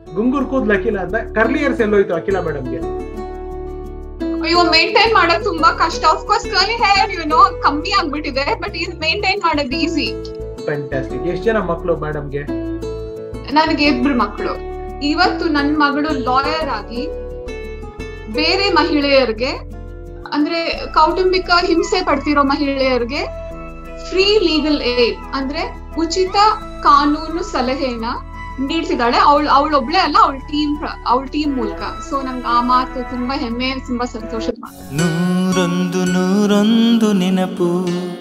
ಗುಂಗುರ್ ಕೂದ್ಲು ಅಖಿಲ ಅಂತ ಕರ್ಲಿ ಇಯರ್ಸ್ ಎಲ್ಲೋಯ್ತು ಅಖಿಲ ಮೇಡಮ್ಗೆ ಅಯ್ಯೋ ಮೇಂಟೈನ್ ಮಾಡೋದು ತುಂಬಾ ಕಷ್ಟ coarse curly hair you know ಕಮ್ಮಿ ಆಗ್ಬಿಟ್ಟಿದೆ ಬಟ್ ಇದು ಮೇಂಟೈನ್ ಮಾಡೋದು ಈಸಿ ಫ್ಯಾಂಟಾಸ್ಟಿಕ್ ಎಷ್ಟು ಜನ ಮಕ್ಕಳು ಮೇಡಮ್ಗೆ ನನಗೆ ಇಬ್ರು ಮಕ್ಕಳು ಇವತ್ತು ನನ್ ಮಗಳು ಲಾಯರ್ ಆಗಿ ಬೇರೆ ಮಹಿಳೆಯರಿಗೆ ಅಂದ್ರೆ ಕೌಟುಂಬಿಕ ಹಿಂಸೆ ಪಡ್ತಿರೋ ಮಹಿಳೆಯರಿಗೆ ಫ್ರೀ ಲೀಗಲ್ ಏಡ್ ಅಂದ್ರೆ ಉಚಿತ ಕಾನೂನು ಸಲಹೆನ ನೀಡ್ತಿದ್ದಾಳೆ ಅವಳು ಅವಳೊಬ್ಳೆ ಅಲ್ಲ ಅವಳ ಟೀಮ್ ಅವಳ ಟೀಮ್ ಮೂಲಕ ಸೊ ನಂಗೆ ಆ ಮಾತು ತುಂಬಾ ಹೆಮ್ಮೆ ತುಂಬಾ ಸಂತೋಷದ ಮಾತು ನೂರೊಂದು ನೂರೊಂದು ನೆನಪು